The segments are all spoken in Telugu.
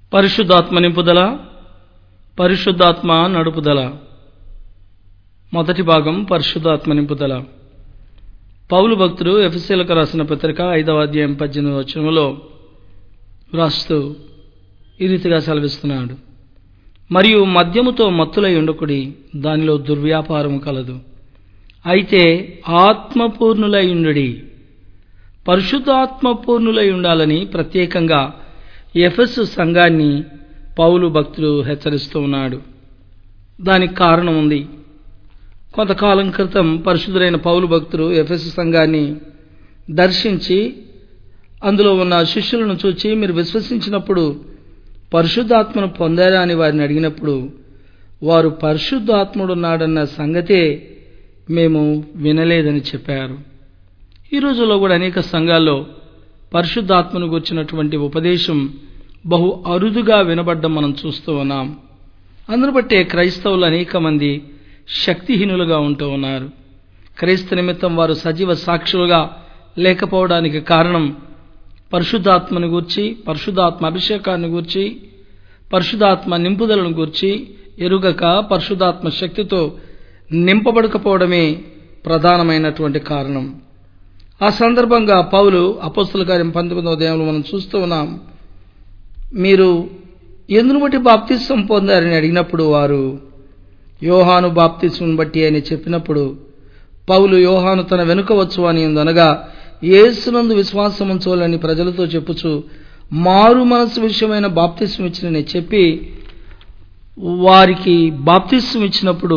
పరిశుద్ధాత్మ నింపుదల పరిశుద్ధాత్మ నడుపుదల మొదటి భాగం పరిశుద్ధాత్మ నింపుదల పౌలు భక్తుడు ఎఫ్ఎస్సీలకు రాసిన పత్రిక ఐదవ అధ్యాయం పద్దెనిమిది వచనంలో వ్రాస్తూ ఈ రీతిగా సెలవిస్తున్నాడు మరియు మద్యముతో మత్తులై ఉండకుడి దానిలో దుర్వ్యాపారము కలదు అయితే ఆత్మపూర్ణులై ఉండుడి పరిశుద్ధాత్మపూర్ణులై ఉండాలని ప్రత్యేకంగా ఎఫెస్ సంఘాన్ని పౌలు భక్తుడు హెచ్చరిస్తూ ఉన్నాడు దానికి కారణం ఉంది కొంతకాలం క్రితం పరిశుద్ధులైన పౌలు భక్తుడు ఎఫెస్ సంఘాన్ని దర్శించి అందులో ఉన్న శిష్యులను చూచి మీరు విశ్వసించినప్పుడు పరిశుద్ధాత్మను పొందారా అని వారిని అడిగినప్పుడు వారు పరిశుద్ధాత్ముడున్నాడన్న సంగతే మేము వినలేదని చెప్పారు ఈ రోజుల్లో కూడా అనేక సంఘాల్లో పరిశుద్ధాత్మను గుర్చినటువంటి ఉపదేశం బహు అరుదుగా వినబడ్డం మనం చూస్తూ ఉన్నాం అందును బట్టే క్రైస్తవులు అనేక మంది శక్తిహీనులుగా ఉంటూ ఉన్నారు క్రైస్త నిమిత్తం వారు సజీవ సాక్షులుగా లేకపోవడానికి కారణం పరిశుద్ధాత్మను గూర్చి పరిశుద్ధాత్మ అభిషేకాన్ని గూర్చి పరిశుద్ధాత్మ నింపుదలను గూర్చి ఎరుగక పరిశుద్ధాత్మ శక్తితో నింపబడకపోవడమే ప్రధానమైనటువంటి కారణం ఆ సందర్భంగా పౌలు అపోస్తుల కార్యం పంతొమ్మిదవ ఉదయంలో మనం చూస్తూ ఉన్నాం మీరు ఎందును బట్టి బాప్తిస్వం పొందారని అడిగినప్పుడు వారు యోహాను బాప్తిస్వం బట్టి అని చెప్పినప్పుడు పౌలు యోహాను తన వెనుక వచ్చు అని అనగా ఏసునందు విశ్వాసం ఉంచవాలని ప్రజలతో చెప్పుచు మారు మనసు విషయమైన బాప్తిస్వం ఇచ్చిన చెప్పి వారికి బాప్తిస్వం ఇచ్చినప్పుడు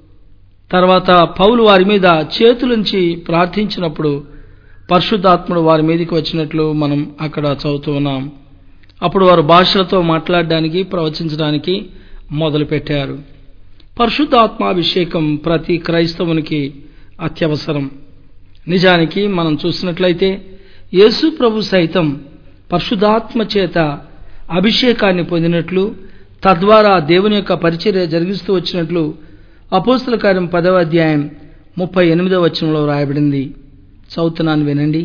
తర్వాత పౌలు వారి మీద చేతులుంచి ప్రార్థించినప్పుడు పరిశుద్ధాత్ముడు వారి మీదకి వచ్చినట్లు మనం అక్కడ చదువుతూ ఉన్నాం అప్పుడు వారు భాషలతో మాట్లాడడానికి ప్రవచించడానికి మొదలుపెట్టారు పరిశుద్ధాత్మాభిషేకం ప్రతి క్రైస్తవునికి అత్యవసరం నిజానికి మనం చూసినట్లయితే యేసు ప్రభు సైతం పరిశుద్ధాత్మ చేత అభిషేకాన్ని పొందినట్లు తద్వారా దేవుని యొక్క పరిచర్య జరిగిస్తూ వచ్చినట్లు అపోస్తుల కార్యం పదవ అధ్యాయం ముప్పై ఎనిమిదవ వచనంలో రాయబడింది చదువుతున్నాను వినండి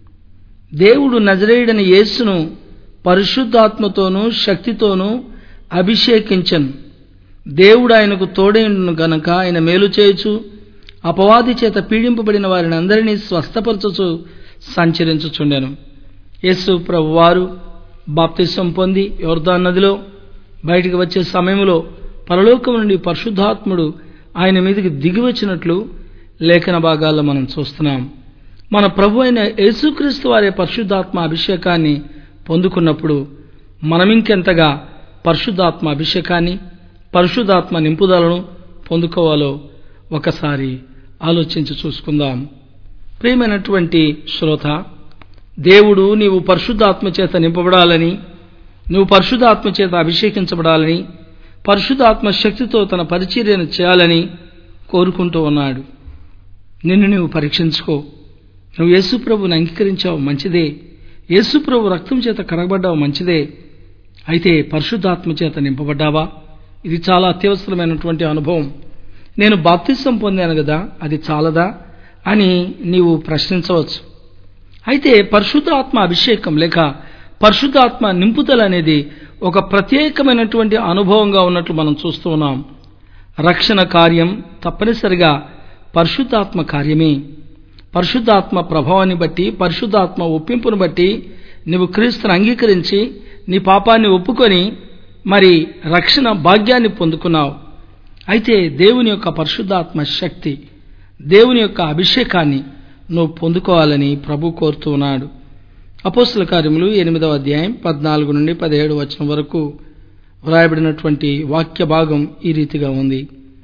దేవుడు నజరేయుడని యేసును పరిశుద్ధాత్మతోనూ శక్తితోనూ అభిషేకించను దేవుడు ఆయనకు తోడైండును గనక ఆయన మేలు చేయొచ్చు అపవాది చేత పీడింపబడిన వారిని అందరినీ స్వస్థపరచుచు సంచరించుచుండెను యేసు ప్రభు వారు బాప్తిసం పొంది యోర్దాన్ నదిలో బయటికి వచ్చే సమయంలో పరలోకం నుండి పరిశుద్ధాత్ముడు ఆయన మీదకి దిగివచ్చినట్లు లేఖన భాగాల్లో మనం చూస్తున్నాం మన ప్రభు అయిన యేసుక్రీస్తు వారి పరిశుద్ధాత్మ అభిషేకాన్ని పొందుకున్నప్పుడు మనమింకెంతగా పరిశుద్ధాత్మ అభిషేకాన్ని పరిశుద్ధాత్మ నింపుదలను పొందుకోవాలో ఒకసారి ఆలోచించి చూసుకుందాం ప్రియమైనటువంటి శ్రోత దేవుడు నీవు పరిశుద్ధాత్మ చేత నింపబడాలని నువ్వు పరిశుద్ధాత్మ చేత అభిషేకించబడాలని పరిశుద్ధాత్మ శక్తితో తన పరిచర్యను చేయాలని కోరుకుంటూ ఉన్నాడు నిన్ను నువ్వు పరీక్షించుకో నువ్వు యేసుప్రభుని అంగీకరించావు మంచిదే యేసుప్రభు రక్తం చేత కడగబడ్డావు మంచిదే అయితే పరిశుద్ధాత్మ చేత నింపబడ్డావా ఇది చాలా అత్యవసరమైనటువంటి అనుభవం నేను బాప్తిసం పొందాను కదా అది చాలదా అని నీవు ప్రశ్నించవచ్చు అయితే పరిశుద్ధాత్మ అభిషేకం లేక పరిశుద్ధాత్మ నింపుదల అనేది ఒక ప్రత్యేకమైనటువంటి అనుభవంగా ఉన్నట్లు మనం చూస్తూ ఉన్నాం రక్షణ కార్యం తప్పనిసరిగా పరిశుద్ధాత్మ కార్యమే పరిశుద్ధాత్మ ప్రభావాన్ని బట్టి పరిశుద్ధాత్మ ఒప్పింపును బట్టి నీవు క్రీస్తుని అంగీకరించి నీ పాపాన్ని ఒప్పుకొని మరి రక్షణ భాగ్యాన్ని పొందుకున్నావు అయితే దేవుని యొక్క పరిశుద్ధాత్మ శక్తి దేవుని యొక్క అభిషేకాన్ని నువ్వు పొందుకోవాలని ప్రభు కోరుతూ ఉన్నాడు అపోస్తుల కార్యములు ఎనిమిదవ అధ్యాయం పద్నాలుగు నుండి పదిహేడు వచనం వరకు వ్రాయబడినటువంటి వాక్య భాగం ఈ రీతిగా ఉంది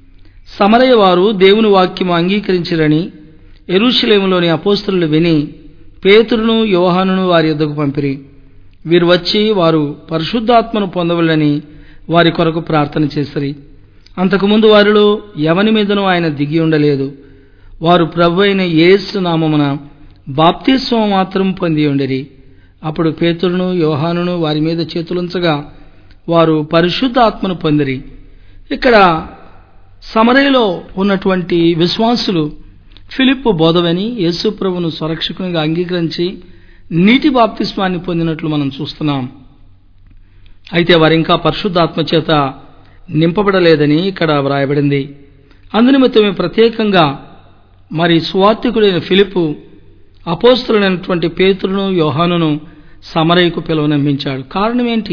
సమరయ వారు దేవుని వాక్యము అంగీకరించిరని ఎరుషలేములోని అపోస్తులు విని పేతురును యోహానును వారి యొద్దకు పంపిరి వీరు వచ్చి వారు పరిశుద్ధాత్మను పొందవలని వారి కొరకు ప్రార్థన చేసిరి అంతకుముందు వారిలో ఎవని మీదనూ ఆయన దిగి ఉండలేదు వారు ప్రభు అయిన యేసు నామమున బాప్తిస్వం మాత్రం పొంది ఉండిరి అప్పుడు పేతురును యోహానును వారి మీద చేతులుంచగా వారు పరిశుద్ధాత్మను పొందిరి ఇక్కడ సమరయలో ఉన్నటువంటి విశ్వాసులు ఫిలిప్పు బోధవని యేసుప్రభును స్వరక్షకునిగా అంగీకరించి నీటి బాప్తిస్మాన్ని పొందినట్లు మనం చూస్తున్నాం అయితే వారు ఇంకా పరిశుద్ధాత్మ చేత నింపబడలేదని ఇక్కడ వ్రాయబడింది అందునిమిత్తమే ప్రత్యేకంగా మరి స్వార్థికుడైన ఫిలిపు అపోస్తులైనటువంటి పేతులను యోహానును సమరయ్యకు పిలువనంపించాడు కారణం ఏంటి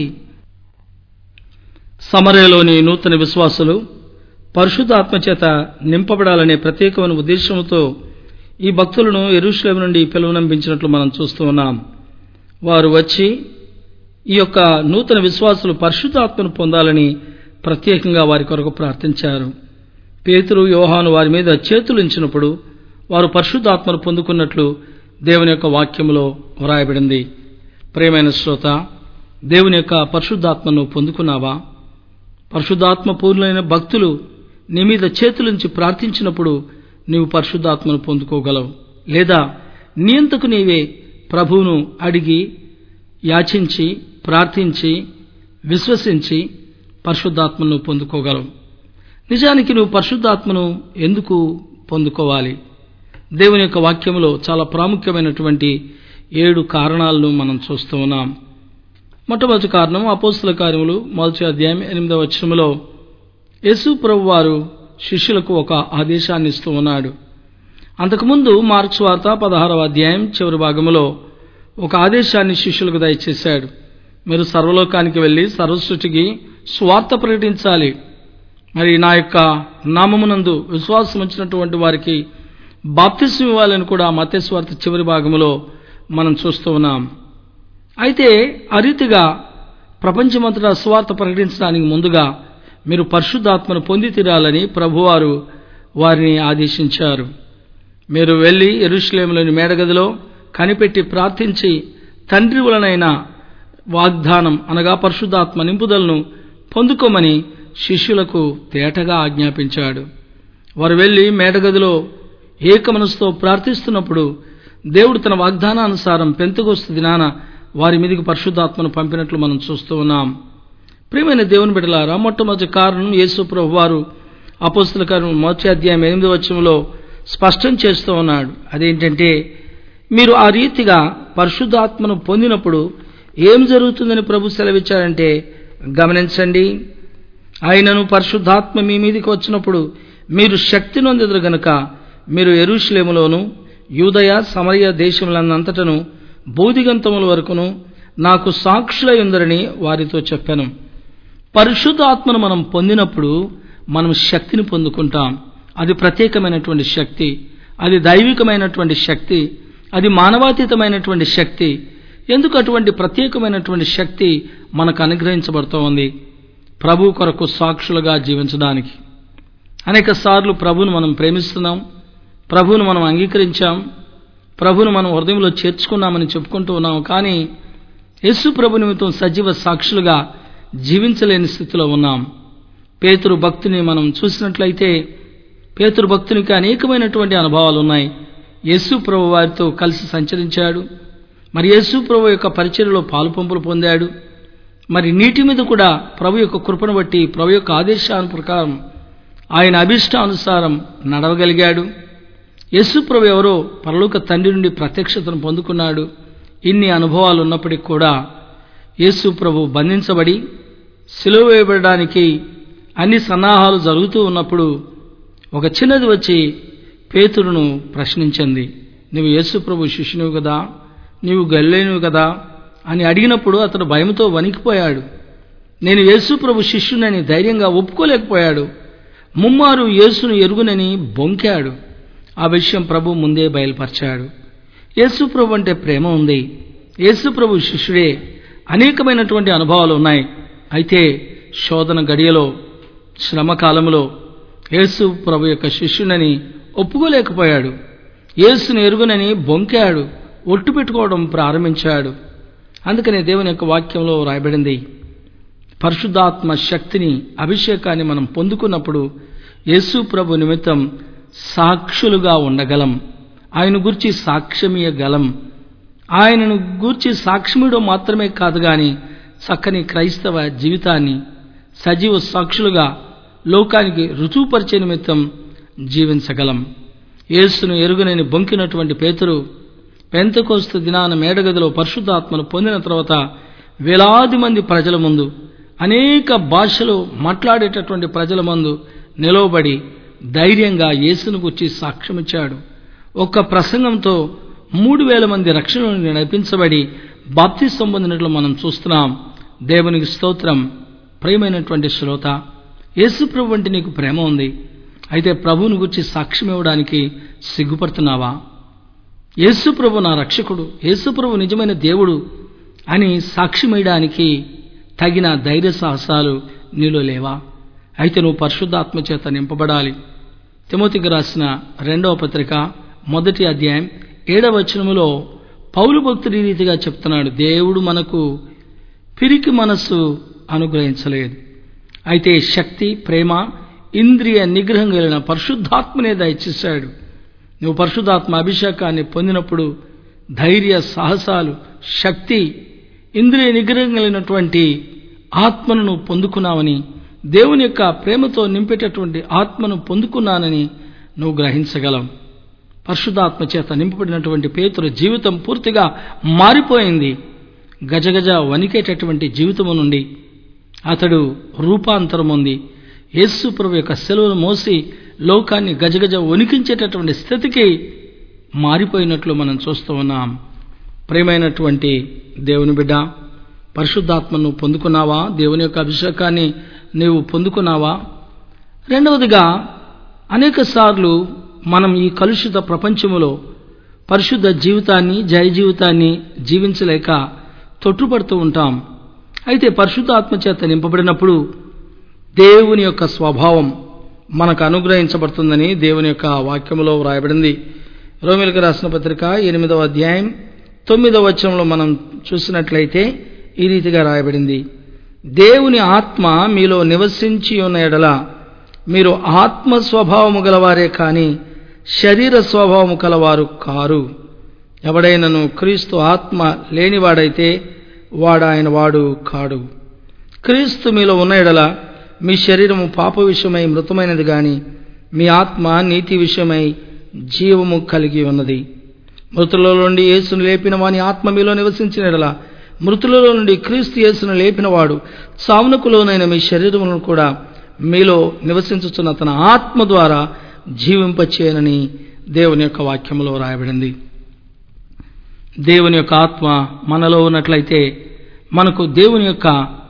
సమరయలోని నూతన విశ్వాసులు పరిశుద్ధాత్మ చేత నింపబడాలనే ప్రత్యేకమైన ఉద్దేశంతో ఈ భక్తులను ఎరుశ్లేం నుండి పిలువనంపించినట్లు మనం చూస్తూ ఉన్నాం వారు వచ్చి ఈ యొక్క నూతన విశ్వాసులు పరిశుద్ధాత్మను పొందాలని ప్రత్యేకంగా వారి కొరకు ప్రార్థించారు పేతురు యోహాను వారి మీద చేతులుంచినప్పుడు వారు పరిశుద్ధాత్మను పొందుకున్నట్లు దేవుని యొక్క వాక్యములో వ్రాయబడింది ప్రేమైన శ్రోత దేవుని యొక్క పరిశుద్ధాత్మను పొందుకున్నావా పరిశుద్ధాత్మ పూర్ణులైన భక్తులు నీ మీద చేతులుంచి ప్రార్థించినప్పుడు నీవు పరిశుద్ధాత్మను పొందుకోగలవు లేదా నియంతకు నీవే ప్రభువును అడిగి యాచించి ప్రార్థించి విశ్వసించి పరిశుద్ధాత్మను పొందుకోగలవు నిజానికి నువ్వు పరిశుద్ధాత్మను ఎందుకు పొందుకోవాలి దేవుని యొక్క వాక్యములో చాలా ప్రాముఖ్యమైనటువంటి ఏడు కారణాలను మనం చూస్తూ ఉన్నాం మొట్టమొదటి కారణం అపోస్తుల కార్యములు మొదటి అధ్యాయం ఎనిమిదవ వచనములో యేసు ప్రభు వారు శిష్యులకు ఒక ఆదేశాన్ని ఇస్తూ ఉన్నాడు అంతకుముందు మార్క్స్ వార్త పదహారవ అధ్యాయం చివరి భాగములో ఒక ఆదేశాన్ని శిష్యులకు దయచేశాడు మీరు సర్వలోకానికి వెళ్లి సర్వసృష్టికి స్వార్థ ప్రకటించాలి మరి నా యొక్క నామమునందు విశ్వాసం ఉంచినటువంటి వారికి బాప్తిసం ఇవ్వాలని కూడా మతేశ్వార్త చివరి భాగంలో మనం చూస్తూ ఉన్నాం అయితే ఆ రీతిగా ప్రపంచమంతటా స్వార్థ ప్రకటించడానికి ముందుగా మీరు పరిశుద్ధాత్మను పొంది తీరాలని ప్రభువారు వారిని ఆదేశించారు మీరు వెళ్లి ఎరుశ్లేములోని మేడగదిలో కనిపెట్టి ప్రార్థించి తండ్రి వలనైన వాగ్దానం అనగా పరిశుద్ధాత్మ నింపుదలను పొందుకోమని శిష్యులకు తేటగా ఆజ్ఞాపించాడు వారు వెళ్లి మేడగదిలో ఏక మనసుతో ప్రార్థిస్తున్నప్పుడు దేవుడు తన వాగ్దానానుసారం పెంతగొస్తు దినాన వారి మీదకి పరిశుద్ధాత్మను పంపినట్లు మనం చూస్తూ ఉన్నాం ప్రియమైన దేవుని బిడ్డలారా మొట్టమొదటి కారణం యేసు ప్రభు వారు అపోస్తుల కారణం మొదటి అధ్యాయం ఎనిమిది వచ్చంలో స్పష్టం చేస్తూ ఉన్నాడు అదేంటంటే మీరు ఆ రీతిగా పరిశుద్ధాత్మను పొందినప్పుడు ఏం జరుగుతుందని ప్రభు సెలవిచ్చారంటే గమనించండి ఆయనను పరిశుద్ధాత్మ మీ మీదికి వచ్చినప్పుడు మీరు శక్తి నొందెదరు గనుక మీరు ఎరుషులేములోను యూదయ సమరయ దేశములంతటను బోధిగంతముల వరకును నాకు సాక్షులై ఉందరని వారితో చెప్పాను పరిశుద్ధాత్మను మనం పొందినప్పుడు మనం శక్తిని పొందుకుంటాం అది ప్రత్యేకమైనటువంటి శక్తి అది దైవికమైనటువంటి శక్తి అది మానవాతీతమైనటువంటి శక్తి ఎందుకు అటువంటి ప్రత్యేకమైనటువంటి శక్తి మనకు అనుగ్రహించబడుతూ ఉంది ప్రభు కొరకు సాక్షులుగా జీవించడానికి అనేక సార్లు ప్రభును మనం ప్రేమిస్తున్నాం ప్రభువును మనం అంగీకరించాం ప్రభును మనం హృదయంలో చేర్చుకున్నామని చెప్పుకుంటూ ఉన్నాం కానీ యేసు ప్రభు నిమిత్తం సజీవ సాక్షులుగా జీవించలేని స్థితిలో ఉన్నాం పేతురు భక్తిని మనం చూసినట్లయితే పేతురు భక్తునికి అనేకమైనటువంటి అనుభవాలు ఉన్నాయి యేసు ప్రభు వారితో కలిసి సంచరించాడు మరి యేసు ప్రభు యొక్క పరిచయలో పాలు పంపులు పొందాడు మరి నీటి మీద కూడా ప్రభు యొక్క కృపను బట్టి ప్రభు యొక్క ఆదేశాల ప్రకారం ఆయన అభిష్టానుసారం నడవగలిగాడు యేసు ప్రభు ఎవరో పరలోక తండ్రి నుండి ప్రత్యక్షతను పొందుకున్నాడు ఇన్ని అనుభవాలు ఉన్నప్పటికీ కూడా యేసు ప్రభు బంధించబడి సిలువ వేయబడడానికి అన్ని సన్నాహాలు జరుగుతూ ఉన్నప్పుడు ఒక చిన్నది వచ్చి పేతురును ప్రశ్నించింది నువ్వు యేసు ప్రభు శిష్యునివి కదా నీవు గల్లేనివి కదా అని అడిగినప్పుడు అతడు భయంతో వణికిపోయాడు నేను యేసు ప్రభు శిష్యునని ధైర్యంగా ఒప్పుకోలేకపోయాడు ముమ్మారు యేసును ఎరుగునని బొంకాడు ఆ విషయం ప్రభు ముందే బయలుపరిచాడు యేసు ప్రభు అంటే ప్రేమ ఉంది యేసు ప్రభు శిష్యుడే అనేకమైనటువంటి అనుభవాలు ఉన్నాయి అయితే శోధన గడియలో శ్రమ కాలంలో యేసు ప్రభు యొక్క శిష్యునని ఒప్పుకోలేకపోయాడు యేసును ఎరుగునని బొంకాడు ఒట్టు పెట్టుకోవడం ప్రారంభించాడు అందుకనే దేవుని యొక్క వాక్యంలో రాయబడింది పరిశుద్ధాత్మ శక్తిని అభిషేకాన్ని మనం పొందుకున్నప్పుడు యేసు ప్రభు నిమిత్తం సాక్షులుగా ఉండగలం ఆయన గురించి సాక్ష్యమీయగలం ఆయనను గూర్చి సాక్ష్యముడు మాత్రమే కాదు గాని చక్కని క్రైస్తవ జీవితాన్ని సజీవ సాక్షులుగా లోకానికి రుజువుపరిచే నిమిత్తం జీవించగలం యేసును ఎరుగునని బొంకినటువంటి పేతురు పెంతకోస్తు దినాన మేడగదిలో పరిశుద్ధాత్మను పొందిన తర్వాత వేలాది మంది ప్రజల ముందు అనేక భాషలు మాట్లాడేటటువంటి ప్రజల ముందు నిలవబడి ధైర్యంగా యేసును గురించి సాక్ష్యమిచ్చాడు ఒక్క ప్రసంగంతో మూడు వేల మంది రక్షణ నుండి నడిపించబడి బాప్తిస్తం పొందినట్లు మనం చూస్తున్నాం దేవునికి స్తోత్రం ప్రియమైనటువంటి శ్రోత యేసు ప్రభు వంటి నీకు ప్రేమ ఉంది అయితే ప్రభువుని గురించి సాక్ష్యం ఇవ్వడానికి సిగ్గుపడుతున్నావా యేసు ప్రభు నా రక్షకుడు యేసు ప్రభు నిజమైన దేవుడు అని సాక్ష్యమియడానికి తగిన ధైర్య సాహసాలు నీలో లేవా అయితే నువ్వు పరిశుద్ధాత్మ చేత నింపబడాలి తిమోతికి రాసిన రెండవ పత్రిక మొదటి అధ్యాయం ఏడవ వచనములో పౌలు భక్తుడి రీతిగా చెప్తున్నాడు దేవుడు మనకు పిరికి మనస్సు అనుగ్రహించలేదు అయితే శక్తి ప్రేమ ఇంద్రియ నిగ్రహం కలిగిన పరిశుద్ధాత్మనే దయచేశాడు నువ్వు పరిశుద్ధాత్మ అభిషేకాన్ని పొందినప్పుడు ధైర్య సాహసాలు శక్తి ఇంద్రియ నిగ్రహం కలిగినటువంటి ఆత్మను నువ్వు పొందుకున్నావని దేవుని యొక్క ప్రేమతో నింపేటటువంటి ఆత్మను పొందుకున్నానని నువ్వు గ్రహించగలవు పరిశుద్ధాత్మ చేత నింపబడినటువంటి పేతురు జీవితం పూర్తిగా మారిపోయింది గజగజ వణికేటటువంటి జీవితము నుండి అతడు రూపాంతరం ఉంది యేసు ప్రభు యొక్క సెలవును మోసి లోకాన్ని గజగజ వణికించేటటువంటి స్థితికి మారిపోయినట్లు మనం చూస్తూ ఉన్నాం ప్రేమైనటువంటి దేవుని బిడ్డ పరిశుద్ధాత్మను పొందుకున్నావా దేవుని యొక్క అభిషేకాన్ని నీవు పొందుకున్నావా రెండవదిగా అనేక సార్లు మనం ఈ కలుషిత ప్రపంచములో పరిశుద్ధ జీవితాన్ని జయ జీవితాన్ని జీవించలేక తొట్టుపడుతూ ఉంటాం అయితే పరిశుద్ధాత్మ చేత నింపబడినప్పుడు దేవుని యొక్క స్వభావం మనకు అనుగ్రహించబడుతుందని దేవుని యొక్క వాక్యములో వ్రాయబడింది రోమిలకు రాసిన పత్రిక ఎనిమిదవ అధ్యాయం తొమ్మిదవ వచనంలో మనం చూసినట్లయితే ఈ రీతిగా రాయబడింది దేవుని ఆత్మ మీలో నివసించి ఉన్న ఎడల మీరు ఆత్మ స్వభావము గలవారే కాని శరీర స్వభావము కలవారు కారు ఎవడైనను క్రీస్తు ఆత్మ లేనివాడైతే వాడు ఆయన వాడు కాడు క్రీస్తు మీలో ఉన్న ఎడల మీ శరీరము పాప విషయమై మృతమైనది గాని మీ ఆత్మ నీతి విషయమై జీవము కలిగి ఉన్నది మృతులలో నుండి యేసును లేపిన వాని ఆత్మ మీలో నివసించిన ఎడల మృతులలో నుండి క్రీస్తు యేసును లేపినవాడు సావునకు లోనైన మీ శరీరములను కూడా మీలో నివసించుతున్న తన ఆత్మ ద్వారా జీవింపచేయనని దేవుని యొక్క వాక్యంలో రాయబడింది దేవుని యొక్క ఆత్మ మనలో ఉన్నట్లయితే మనకు దేవుని యొక్క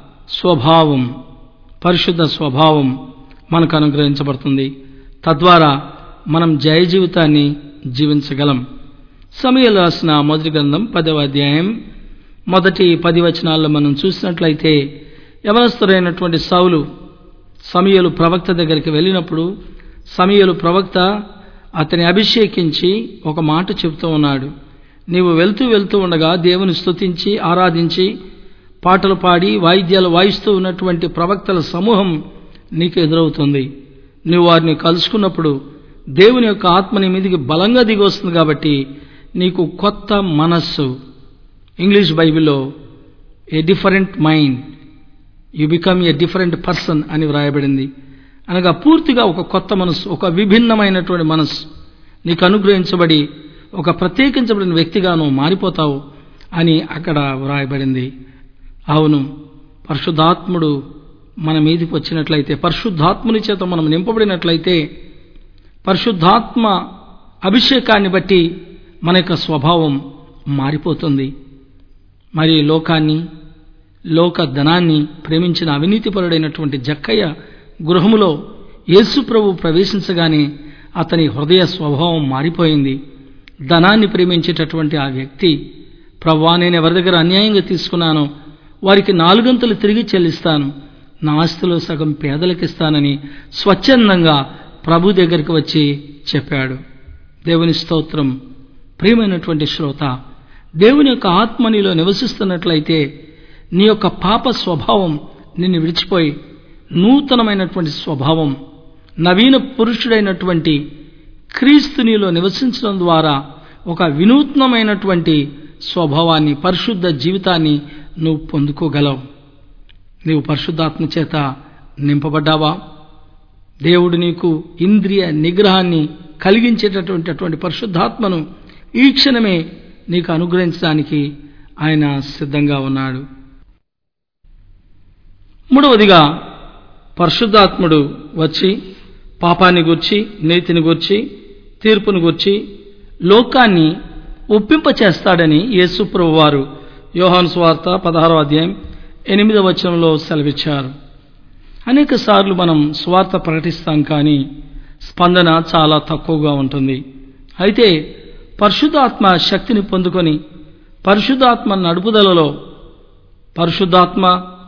స్వభావం పరిశుద్ధ స్వభావం మనకు అనుగ్రహించబడుతుంది తద్వారా మనం జయ జీవితాన్ని జీవించగలం సమయలు రాసిన మొదటి గ్రంథం పదవ అధ్యాయం మొదటి పది వచనాల్లో మనం చూసినట్లయితే యవనస్తుడైనటువంటి సౌలు సమయలు ప్రవక్త దగ్గరికి వెళ్ళినప్పుడు సమయలు ప్రవక్త అతని అభిషేకించి ఒక మాట చెబుతూ ఉన్నాడు నీవు వెళ్తూ వెళ్తూ ఉండగా దేవుని స్తుతించి ఆరాధించి పాటలు పాడి వాయిద్యాలు వాయిస్తూ ఉన్నటువంటి ప్రవక్తల సమూహం నీకు ఎదురవుతుంది నువ్వు వారిని కలుసుకున్నప్పుడు దేవుని యొక్క ఆత్మ నీ మీదికి బలంగా దిగి వస్తుంది కాబట్టి నీకు కొత్త మనస్సు ఇంగ్లీష్ బైబిల్లో a different mind you become a different person అని వ్రాయబడింది అనగా పూర్తిగా ఒక కొత్త మనసు ఒక విభిన్నమైనటువంటి మనసు నీకు అనుగ్రహించబడి ఒక ప్రత్యేకించబడిన వ్యక్తిగా నువ్వు మారిపోతావు అని అక్కడ వ్రాయబడింది అవును పరిశుద్ధాత్ముడు మన మీదికి వచ్చినట్లయితే పరిశుద్ధాత్ముని చేత మనం నింపబడినట్లయితే పరిశుద్ధాత్మ అభిషేకాన్ని బట్టి మన యొక్క స్వభావం మారిపోతుంది మరి లోకాన్ని లోక ధనాన్ని ప్రేమించిన అవినీతిపరుడైనటువంటి జక్కయ్య గృహములో యేసు ప్రభు ప్రవేశించగానే అతని హృదయ స్వభావం మారిపోయింది ధనాన్ని ప్రేమించేటటువంటి ఆ వ్యక్తి ప్రవ్వా నేను ఎవరి దగ్గర అన్యాయంగా తీసుకున్నానో వారికి నాలుగంతలు తిరిగి చెల్లిస్తాను నా ఆస్తిలో సగం పేదలకిస్తానని స్వచ్ఛందంగా ప్రభు దగ్గరికి వచ్చి చెప్పాడు దేవుని స్తోత్రం ప్రియమైనటువంటి శ్రోత దేవుని యొక్క ఆత్మ నీలో నివసిస్తున్నట్లయితే నీ యొక్క పాప స్వభావం నిన్ను విడిచిపోయి నూతనమైనటువంటి స్వభావం నవీన పురుషుడైనటువంటి క్రీస్తు నీలో నివసించడం ద్వారా ఒక వినూత్నమైనటువంటి స్వభావాన్ని పరిశుద్ధ జీవితాన్ని నువ్వు పొందుకోగలవు నీవు పరిశుద్ధాత్మ చేత నింపబడ్డావా దేవుడు నీకు ఇంద్రియ నిగ్రహాన్ని కలిగించేటటువంటి అటువంటి పరిశుద్ధాత్మను ఈ క్షణమే నీకు అనుగ్రహించడానికి ఆయన సిద్ధంగా ఉన్నాడు మూడవదిగా పరిశుద్ధాత్ముడు వచ్చి పాపాన్ని గూర్చి నీతిని గూర్చి తీర్పును గూర్చి లోకాన్ని ఒప్పింపచేస్తాడని యేసుప్రభు వారు యోహాను స్వార్త పదహారో అధ్యాయం ఎనిమిదవ వచనంలో సెలవిచ్చారు అనేక సార్లు మనం స్వార్థ ప్రకటిస్తాం కానీ స్పందన చాలా తక్కువగా ఉంటుంది అయితే పరిశుద్ధాత్మ శక్తిని పొందుకొని పరిశుద్ధాత్మ నడుపుదలలో పరిశుద్ధాత్మ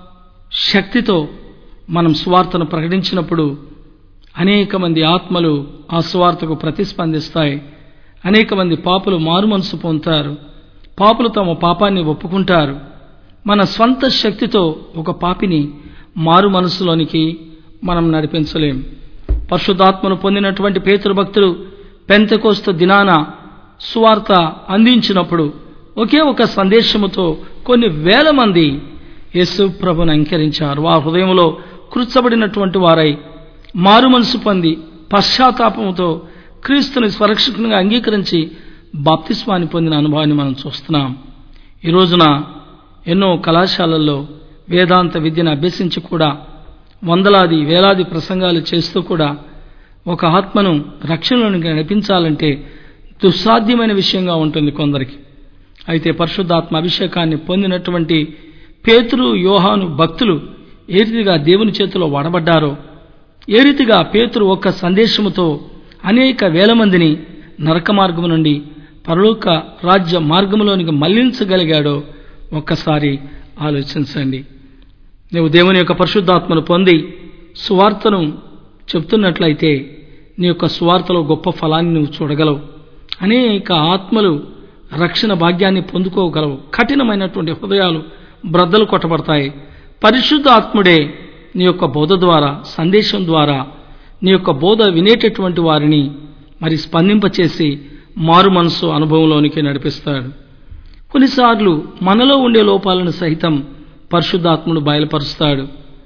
శక్తితో మనం స్వార్థను ప్రకటించినప్పుడు అనేక మంది ఆత్మలు ఆ స్వార్థకు ప్రతిస్పందిస్తాయి అనేక మంది పాపులు మారుమనసు పొందుతారు పాపులు తమ పాపాన్ని ఒప్పుకుంటారు మన స్వంత శక్తితో ఒక పాపిని మారు మనసులోనికి మనం నడిపించలేం పరిశుద్ధాత్మను పొందినటువంటి పేతురు భక్తులు పెంతకోస్త దినాన సువార్త అందించినప్పుడు ఒకే ఒక సందేశముతో కొన్ని వేల మంది యేసు ప్రభుని అంకరించారు వారి హృదయంలో కృచ్చబడినటువంటి వారై మారు మనసు పొంది పశ్చాత్తాపంతో క్రీస్తుని స్వరక్షకునిగా అంగీకరించి బాప్తిస్వాన్ని పొందిన అనుభవాన్ని మనం చూస్తున్నాం ఈ రోజున ఎన్నో కళాశాలల్లో వేదాంత విద్యను అభ్యసించి కూడా వందలాది వేలాది ప్రసంగాలు చేస్తూ కూడా ఒక ఆత్మను రక్షణలోనికి నడిపించాలంటే దుస్సాధ్యమైన విషయంగా ఉంటుంది కొందరికి అయితే పరిశుద్ధాత్మ అభిషేకాన్ని పొందినటువంటి పేతురు యోహాను భక్తులు ఏ రీతిగా దేవుని చేతిలో వాడబడ్డారో ఏ రీతిగా పేతురు ఒక్క సందేశముతో అనేక వేల మందిని నరక మార్గము నుండి పరలోక రాజ్య మార్గములోనికి మళ్లించగలిగాడో ఒక్కసారి ఆలోచించండి నువ్వు దేవుని యొక్క పరిశుద్ధాత్మను పొంది సువార్తను చెప్తున్నట్లయితే నీ యొక్క సువార్తలో గొప్ప ఫలాన్ని నువ్వు చూడగలవు అనేక ఆత్మలు రక్షణ భాగ్యాన్ని పొందుకోగలవు కఠినమైనటువంటి హృదయాలు బ్రద్దలు కొట్టబడతాయి పరిశుద్ధ ఆత్ముడే నీ యొక్క బోధ ద్వారా సందేశం ద్వారా నీ యొక్క బోధ వినేటటువంటి వారిని మరి స్పందింపచేసి మారు మనసు అనుభవంలోనికి నడిపిస్తాడు కొన్నిసార్లు మనలో ఉండే లోపాలను సహితం పరిశుద్ధాత్ముడు బయలుపరుస్తాడు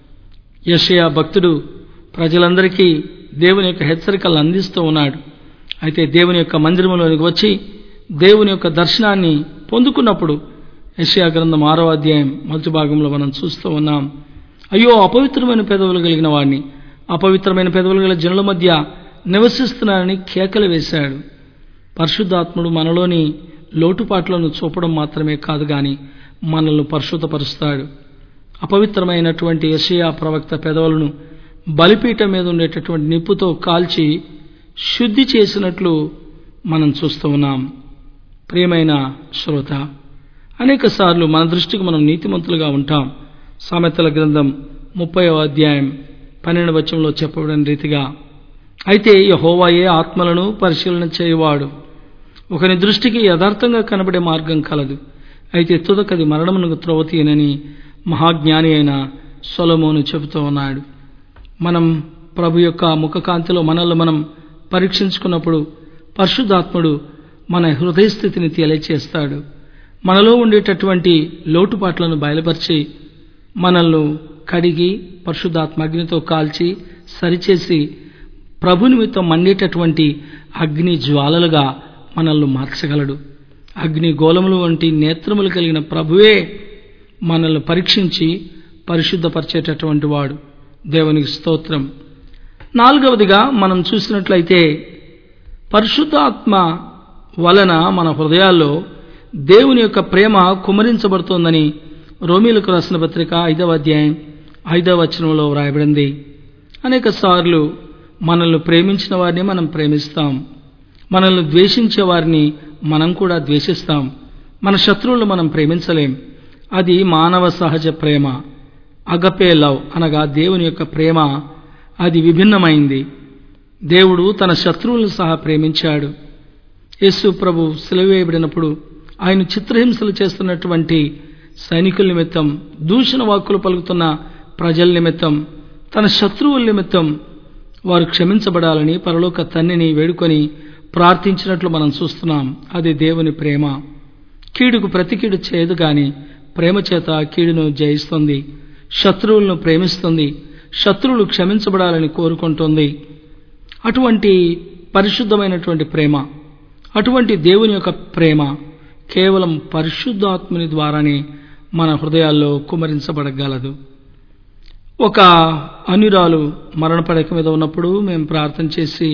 యషయా భక్తుడు ప్రజలందరికీ దేవుని యొక్క హెచ్చరికలు అందిస్తూ ఉన్నాడు అయితే దేవుని యొక్క మందిరంలోనికి వచ్చి దేవుని యొక్క దర్శనాన్ని పొందుకున్నప్పుడు యషయా గ్రంథం ఆరో అధ్యాయం మొదటి భాగంలో మనం చూస్తూ ఉన్నాం అయ్యో అపవిత్రమైన పెదవులు కలిగిన వాడిని అపవిత్రమైన పెదవులు గల జనుల మధ్య నివసిస్తున్నానని కేకలు వేశాడు పరిశుద్ధాత్ముడు మనలోని లోటుపాట్లను చూపడం మాత్రమే కాదు గాని మనల్ని పరిశుద్ధపరుస్తాడు అపవిత్రమైనటువంటి యషయా ప్రవక్త పెదవులను బలిపీఠం మీద ఉండేటటువంటి నిప్పుతో కాల్చి శుద్ధి చేసినట్లు మనం చూస్తూ ఉన్నాం ప్రియమైన శ్రోత అనేక సార్లు మన దృష్టికి మనం నీతిమంతులుగా ఉంటాం సామెతల గ్రంథం ముప్పై అధ్యాయం పన్నెండు వచనంలో చెప్పబడిన రీతిగా అయితే యహోవాయే ఆత్మలను పరిశీలన చేయవాడు ఒకని దృష్టికి యథార్థంగా కనబడే మార్గం కలదు అయితే తుదకది మరణమునకు త్రోవతీయనని మహాజ్ఞాని అయిన సొలమోను చెబుతూ ఉన్నాడు మనం ప్రభు యొక్క ముఖకాంతిలో మనల్ని మనం పరీక్షించుకున్నప్పుడు పరిశుద్ధాత్ముడు మన హృదయ స్థితిని తెలియచేస్తాడు మనలో ఉండేటటువంటి లోటుపాట్లను బయలుపరిచి మనల్ని కడిగి పరిశుద్ధాత్మ అగ్నితో కాల్చి సరిచేసి ప్రభు నిమిత్తం మండేటటువంటి అగ్ని జ్వాలలుగా మనల్ని మార్చగలడు అగ్ని గోళములు వంటి నేత్రములు కలిగిన ప్రభువే మనల్ని పరీక్షించి పరిశుద్ధపరిచేటటువంటి వాడు దేవునికి స్తోత్రం నాలుగవదిగా మనం చూసినట్లయితే పరిశుద్ధాత్మ వలన మన హృదయాల్లో దేవుని యొక్క ప్రేమ కుమరించబడుతోందని రోమిలకు రాసిన పత్రిక ఐదవ అధ్యాయం ఐదవ వచనంలో వ్రాయబడింది అనేక సార్లు మనల్ని ప్రేమించిన వారిని మనం ప్రేమిస్తాం మనల్ని ద్వేషించే వారిని మనం కూడా ద్వేషిస్తాం మన శత్రువులు మనం ప్రేమించలేం అది మానవ సహజ ప్రేమ అగపే లవ్ అనగా దేవుని యొక్క ప్రేమ అది విభిన్నమైంది దేవుడు తన శత్రువులను సహా ప్రేమించాడు యేసు ప్రభు సెలవేయబడినప్పుడు ఆయన చిత్రహింసలు చేస్తున్నటువంటి సైనికుల నిమిత్తం దూషణ వాక్కులు పలుకుతున్న ప్రజల నిమిత్తం తన శత్రువుల నిమిత్తం వారు క్షమించబడాలని పరలోక తన్నిని వేడుకొని ప్రార్థించినట్లు మనం చూస్తున్నాం అది దేవుని ప్రేమ కీడుకు ప్రతి కీడు చేయదు గాని ప్రేమ చేత కీడును జయిస్తుంది శత్రువులను ప్రేమిస్తుంది శత్రువులు క్షమించబడాలని కోరుకుంటుంది అటువంటి పరిశుద్ధమైనటువంటి ప్రేమ అటువంటి దేవుని యొక్క ప్రేమ కేవలం పరిశుద్ధాత్మని ద్వారానే మన హృదయాల్లో కుమరించబడగలదు ఒక అనురాలు మరణపడక మీద ఉన్నప్పుడు మేము ప్రార్థన చేసి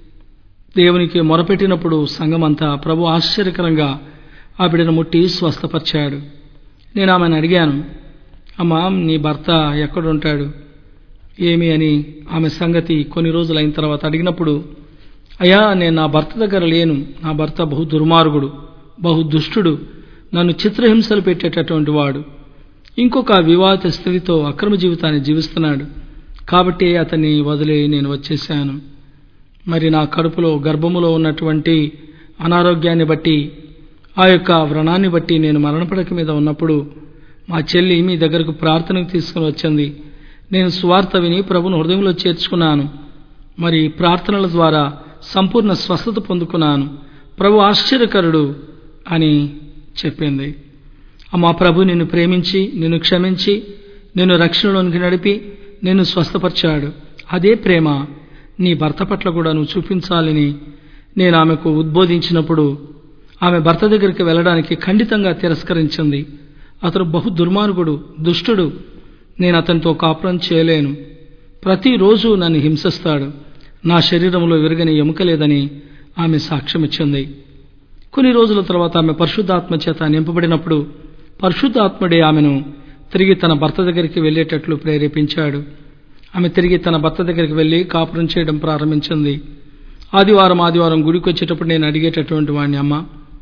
దేవునికి మొరపెట్టినప్పుడు సంఘమంతా ప్రభు ఆశ్చర్యకరంగా ఆ బిడ్డను ముట్టి స్వస్థపరిచాడు నేను ఆమెను అడిగాను అమ్మా నీ భర్త ఎక్కడుంటాడు ఏమి అని ఆమె సంగతి కొన్ని రోజులు అయిన తర్వాత అడిగినప్పుడు అయ్యా నేను నా భర్త దగ్గర లేను నా భర్త బహు దుర్మార్గుడు బహు దుష్టుడు నన్ను చిత్రహింసలు పెట్టేటటువంటి వాడు ఇంకొక వివాహిత స్త్రీతో అక్రమ జీవితాన్ని జీవిస్తున్నాడు కాబట్టి అతన్ని వదిలి నేను వచ్చేశాను మరి నా కడుపులో గర్భములో ఉన్నటువంటి అనారోగ్యాన్ని బట్టి ఆ యొక్క వ్రణాన్ని బట్టి నేను మరణపడక మీద ఉన్నప్పుడు మా చెల్లి మీ దగ్గరకు ప్రార్థనకు తీసుకుని వచ్చింది నేను స్వార్థ విని ప్రభుని హృదయంలో చేర్చుకున్నాను మరి ప్రార్థనల ద్వారా సంపూర్ణ స్వస్థత పొందుకున్నాను ప్రభు ఆశ్చర్యకరుడు అని చెప్పింది మా ప్రభు నిన్ను ప్రేమించి నిన్ను క్షమించి నిన్ను రక్షణలోనికి నడిపి నిన్ను స్వస్థపరిచాడు అదే ప్రేమ నీ భర్త పట్ల కూడా నువ్వు చూపించాలని నేను ఆమెకు ఉద్బోధించినప్పుడు ఆమె భర్త దగ్గరికి వెళ్ళడానికి ఖండితంగా తిరస్కరించింది అతను బహు దుర్మార్గుడు దుష్టుడు నేను అతనితో కాపురం చేయలేను ప్రతిరోజు నన్ను హింసిస్తాడు నా శరీరంలో విరగని ఎముక లేదని ఆమె సాక్ష్యమిచ్చింది కొన్ని రోజుల తర్వాత ఆమె పరిశుద్ధాత్మ చేత నింపబడినప్పుడు పరిశుద్ధాత్ముడే ఆమెను తిరిగి తన భర్త దగ్గరికి వెళ్ళేటట్లు ప్రేరేపించాడు ఆమె తిరిగి తన భర్త దగ్గరికి వెళ్ళి కాపురం చేయడం ప్రారంభించింది ఆదివారం ఆదివారం గుడికి వచ్చేటప్పుడు నేను అడిగేటటువంటి వాడిని అమ్మ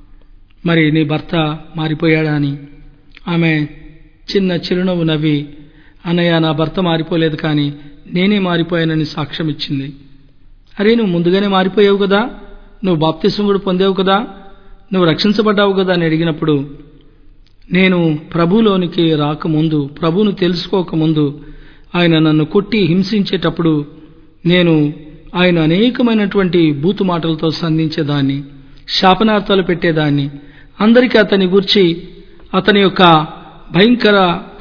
మరి నీ భర్త మారిపోయాడా అని ఆమె చిన్న చిరునవ్వు నవ్వి అన్నయ్య నా భర్త మారిపోలేదు కానీ నేనే మారిపోయానని సాక్ష్యం ఇచ్చింది అరే నువ్వు ముందుగానే మారిపోయావు కదా నువ్వు బాప్తిసం కూడా పొందావు కదా నువ్వు రక్షించబడ్డావు కదా అని అడిగినప్పుడు నేను ప్రభులోనికి రాకముందు ప్రభువును తెలుసుకోకముందు ఆయన నన్ను కొట్టి హింసించేటప్పుడు నేను ఆయన అనేకమైనటువంటి బూతు మాటలతో సంధించేదాన్ని శాపనార్థాలు పెట్టేదాన్ని అందరికీ అతని గురించి అతని యొక్క భయంకర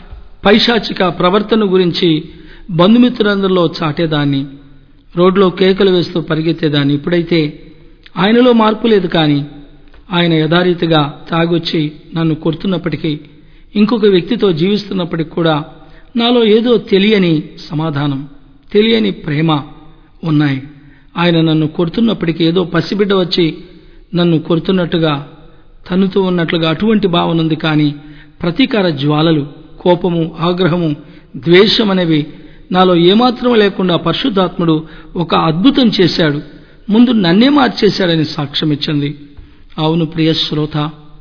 పైశాచిక ప్రవర్తన గురించి బంధుమిత్రులందరిలో చాటేదాన్ని రోడ్లో కేకలు వేస్తూ పరిగెత్తేదాన్ని ఇప్పుడైతే ఆయనలో మార్పు లేదు కానీ ఆయన యథారీతిగా తాగొచ్చి నన్ను కొడుతున్నప్పటికీ ఇంకొక వ్యక్తితో జీవిస్తున్నప్పటికి కూడా నాలో ఏదో తెలియని సమాధానం తెలియని ప్రేమ ఉన్నాయి ఆయన నన్ను కొడుతున్నప్పటికీ ఏదో పసిబిడ్డ వచ్చి నన్ను కొడుతున్నట్టుగా తన్నుతూ ఉన్నట్లుగా అటువంటి భావన ఉంది కానీ ప్రతీకార జ్వాలలు కోపము ఆగ్రహము ద్వేషం అనేవి నాలో ఏమాత్రం లేకుండా పరిశుద్ధాత్ముడు ఒక అద్భుతం చేశాడు ముందు నన్నే మార్చేశాడని సాక్ష్యం ఇచ్చింది అవును ప్రియ శ్రోత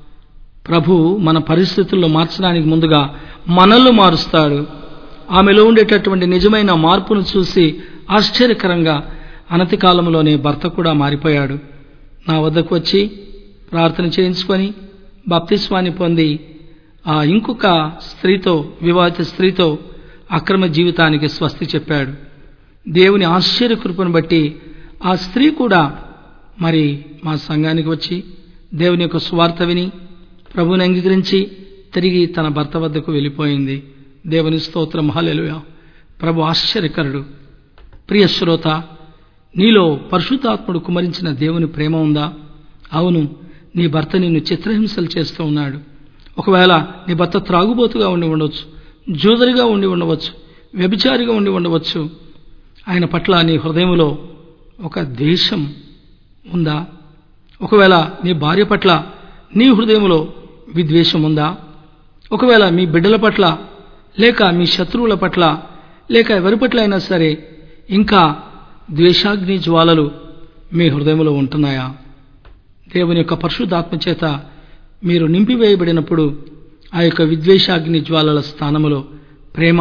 ప్రభు మన పరిస్థితుల్లో మార్చడానికి ముందుగా మనల్ని మారుస్తాడు ఆమెలో ఉండేటటువంటి నిజమైన మార్పును చూసి ఆశ్చర్యకరంగా అనతి కాలంలోనే భర్త కూడా మారిపోయాడు నా వద్దకు వచ్చి ప్రార్థన చేయించుకొని బప్తిస్వాన్ని పొంది ఆ ఇంకొక స్త్రీతో వివాహిత స్త్రీతో అక్రమ జీవితానికి స్వస్తి చెప్పాడు దేవుని ఆశ్చర్య కృపను బట్టి ఆ స్త్రీ కూడా మరి మా సంఘానికి వచ్చి దేవుని యొక్క స్వార్థ విని ప్రభుని అంగీకరించి తిరిగి తన భర్త వద్దకు వెళ్ళిపోయింది దేవుని స్తోత్రం హలెలుయ ప్రభు ఆశ్చర్యకరుడు ప్రియ శ్రోత నీలో పరిశుద్ధాత్ముడు కుమరించిన దేవుని ప్రేమ ఉందా అవును నీ భర్త నిన్ను చిత్రహింసలు చేస్తూ ఉన్నాడు ఒకవేళ నీ భర్త త్రాగుబోతుగా ఉండి ఉండవచ్చు జూదరిగా ఉండి ఉండవచ్చు వ్యభిచారిగా ఉండి ఉండవచ్చు ఆయన పట్ల నీ హృదయంలో ఒక దేశం ఉందా ఒకవేళ నీ భార్య పట్ల నీ హృదయంలో విద్వేషం ఉందా ఒకవేళ మీ బిడ్డల పట్ల లేక మీ శత్రువుల పట్ల లేక ఎవరి పట్ల అయినా సరే ఇంకా ద్వేషాగ్ని జ్వాలలు మీ హృదయంలో ఉంటున్నాయా దేవుని యొక్క పరిశుద్ధాత్మ చేత మీరు నింపివేయబడినప్పుడు ఆ యొక్క విద్వేషాగ్ని జ్వాలల స్థానములో ప్రేమ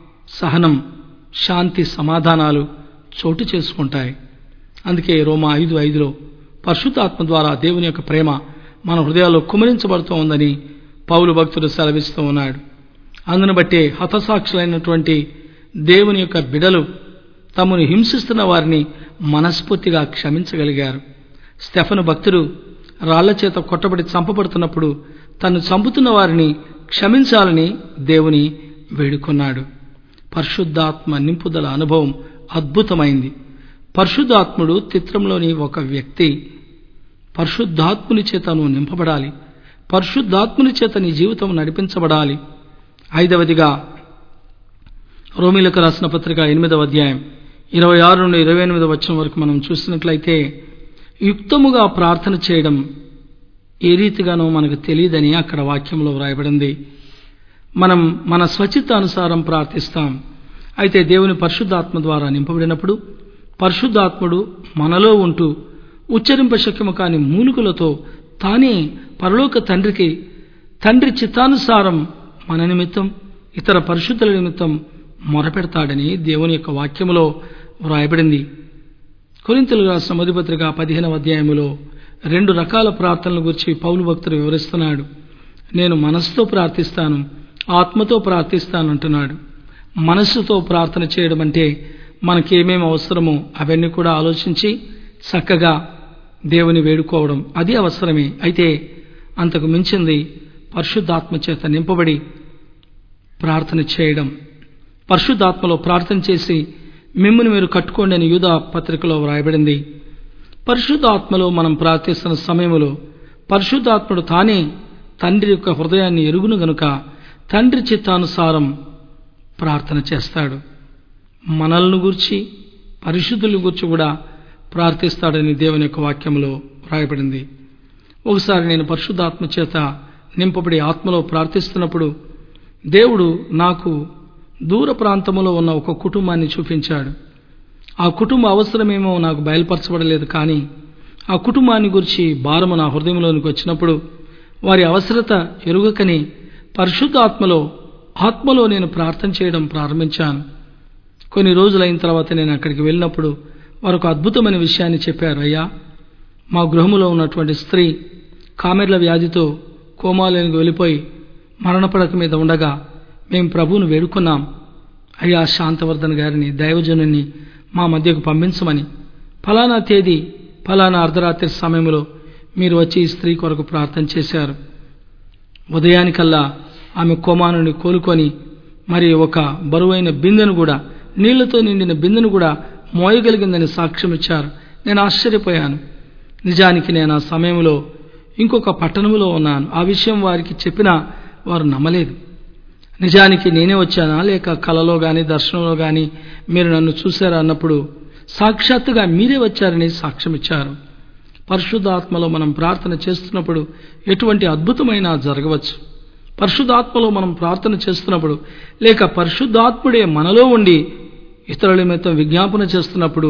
సహనం శాంతి సమాధానాలు చోటు చేసుకుంటాయి అందుకే రోమా ఐదు ఐదులో పరిశుద్ధాత్మ ద్వారా దేవుని యొక్క ప్రేమ మన హృదయాల్లో కుమరించబడుతూ ఉందని పౌలు భక్తుడు సెలవిస్తూ ఉన్నాడు అందును బట్టి హతసాక్షులైనటువంటి దేవుని యొక్క బిడలు తమను హింసిస్తున్న వారిని మనస్ఫూర్తిగా క్షమించగలిగారు స్టెఫను భక్తుడు రాళ్ల చేత కొట్టబడి చంపబడుతున్నప్పుడు తను చంపుతున్న వారిని క్షమించాలని దేవుని వేడుకున్నాడు పరిశుద్ధాత్మ నింపుదల అనుభవం అద్భుతమైంది పరిశుద్ధాత్ముడు చిత్రంలోని ఒక వ్యక్తి పరిశుద్ధాత్ముని చేత నువ్వు నింపబడాలి పరిశుద్ధాత్ముని చేత నీ జీవితం నడిపించబడాలి ఐదవదిగా రోమిలకు రాసిన పత్రిక ఎనిమిదవ అధ్యాయం ఇరవై ఆరు నుండి ఇరవై ఎనిమిది వచ్చిన వరకు మనం చూసినట్లయితే యుక్తముగా ప్రార్థన చేయడం ఏ రీతిగానో మనకు తెలియదని అక్కడ వాక్యంలో వ్రాయబడింది మనం మన స్వచిత్తానుసారం ప్రార్థిస్తాం అయితే దేవుని పరిశుద్ధాత్మ ద్వారా నింపబడినప్పుడు పరిశుద్ధాత్ముడు మనలో ఉంటూ ఉచ్చరింప శక్యము కాని మూలుకలతో తానే పరలోక తండ్రికి తండ్రి చిత్తానుసారం మన నిమిత్తం ఇతర పరిశుద్ధుల నిమిత్తం మొరపెడతాడని దేవుని యొక్క వాక్యములో వ్రాయబడింది కొరింతలు రాసిన మొదటిపత్రిక పదిహేనవ అధ్యాయములో రెండు రకాల ప్రార్థనల గురించి పౌలు భక్తుడు వివరిస్తున్నాడు నేను మనస్సుతో ప్రార్థిస్తాను ఆత్మతో ప్రార్థిస్తాను అంటున్నాడు మనస్సుతో ప్రార్థన చేయడం అంటే మనకేమేమి అవసరమో అవన్నీ కూడా ఆలోచించి చక్కగా దేవుని వేడుకోవడం అది అవసరమే అయితే అంతకు మించింది పరిశుద్ధాత్మ చేత నింపబడి ప్రార్థన చేయడం పరిశుద్ధాత్మలో ప్రార్థన చేసి మిమ్మల్ని మీరు కట్టుకోండి అని యూదా పత్రికలో వ్రాయబడింది పరిశుద్ధాత్మలో మనం ప్రార్థిస్తున్న సమయంలో పరిశుద్ధాత్ముడు తానే తండ్రి యొక్క హృదయాన్ని ఎరుగును గనుక తండ్రి చిత్తానుసారం ప్రార్థన చేస్తాడు మనల్ని గురించి పరిశుద్ధుల గురించి కూడా ప్రార్థిస్తాడని దేవుని యొక్క వాక్యంలో వ్రాయబడింది ఒకసారి నేను పరిశుద్ధాత్మ చేత నింపబడి ఆత్మలో ప్రార్థిస్తున్నప్పుడు దేవుడు నాకు దూర ప్రాంతంలో ఉన్న ఒక కుటుంబాన్ని చూపించాడు ఆ కుటుంబ అవసరమేమో నాకు బయలుపరచబడలేదు కానీ ఆ కుటుంబాన్ని గురించి భారము నా హృదయంలోనికి వచ్చినప్పుడు వారి అవసరత ఎరుగకని పరిశుద్ధాత్మలో ఆత్మలో నేను ప్రార్థన చేయడం ప్రారంభించాను కొన్ని రోజులైన తర్వాత నేను అక్కడికి వెళ్ళినప్పుడు వారు ఒక అద్భుతమైన విషయాన్ని చెప్పారు అయ్యా మా గృహములో ఉన్నటువంటి స్త్రీ కామెర్ల వ్యాధితో కోమాలోనికి వెళ్ళిపోయి మరణపడక మీద ఉండగా మేము ప్రభువును వేడుకున్నాం అయ్యా శాంతవర్ధన్ గారిని దైవజనుని మా మధ్యకు పంపించమని ఫలానా తేదీ ఫలానా అర్ధరాత్రి సమయంలో మీరు వచ్చి ఈ స్త్రీ కొరకు ప్రార్థన చేశారు ఉదయానికల్లా ఆమె కోమానుని కోలుకొని మరి ఒక బరువైన బిందెను కూడా నీళ్లతో నిండిన బిందెను కూడా మోయగలిగిందని సాక్ష్యం ఇచ్చారు నేను ఆశ్చర్యపోయాను నిజానికి నేను ఆ సమయంలో ఇంకొక పట్టణంలో ఉన్నాను ఆ విషయం వారికి చెప్పినా వారు నమ్మలేదు నిజానికి నేనే వచ్చానా లేక కలలో గాని దర్శనంలో గాని మీరు నన్ను చూశారా అన్నప్పుడు సాక్షాత్తుగా మీరే వచ్చారని సాక్ష్యం ఇచ్చారు పరిశుద్ధాత్మలో మనం ప్రార్థన చేస్తున్నప్పుడు ఎటువంటి అద్భుతమైన జరగవచ్చు పరిశుద్ధాత్మలో మనం ప్రార్థన చేస్తున్నప్పుడు లేక పరిశుద్ధాత్ముడే మనలో ఉండి ఇతరుల నిమిత్తం విజ్ఞాపన చేస్తున్నప్పుడు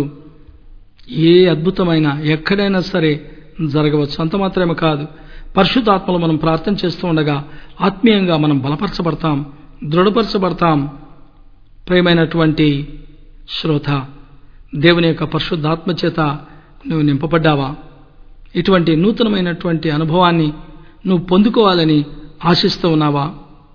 ఏ అద్భుతమైన ఎక్కడైనా సరే జరగవచ్చు అంత మాత్రమే కాదు పరిశుద్ధాత్మలో మనం ప్రార్థన చేస్తూ ఉండగా ఆత్మీయంగా మనం బలపరచబడతాం దృఢపరచబడతాం ప్రేమైనటువంటి శ్రోత దేవుని యొక్క పరిశుద్ధాత్మ చేత నువ్వు నింపబడ్డావా ఇటువంటి నూతనమైనటువంటి అనుభవాన్ని నువ్వు పొందుకోవాలని ఆశిస్తూ ఉన్నావా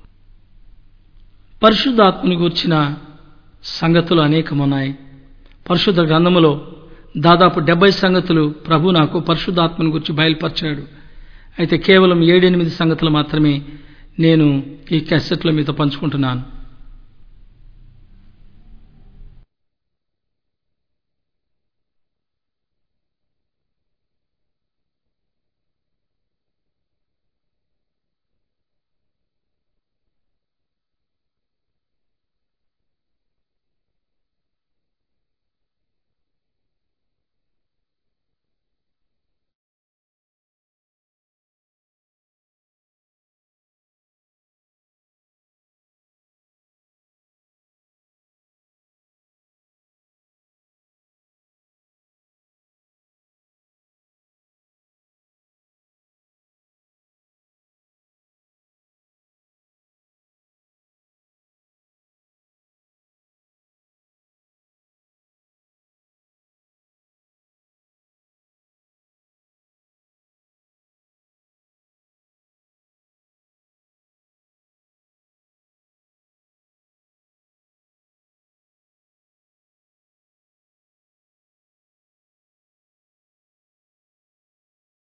పరిశుద్ధాత్మని గూర్చిన సంగతులు అనేకమున్నాయి పరిశుద్ధ గ్రంథములో దాదాపు డెబ్బై సంగతులు ప్రభు నాకు పరిశుద్ధాత్మని గురించి బయలుపరిచాడు అయితే కేవలం ఏడెనిమిది సంగతులు మాత్రమే నేను ఈ క్యాసెట్ల మీద పంచుకుంటున్నాను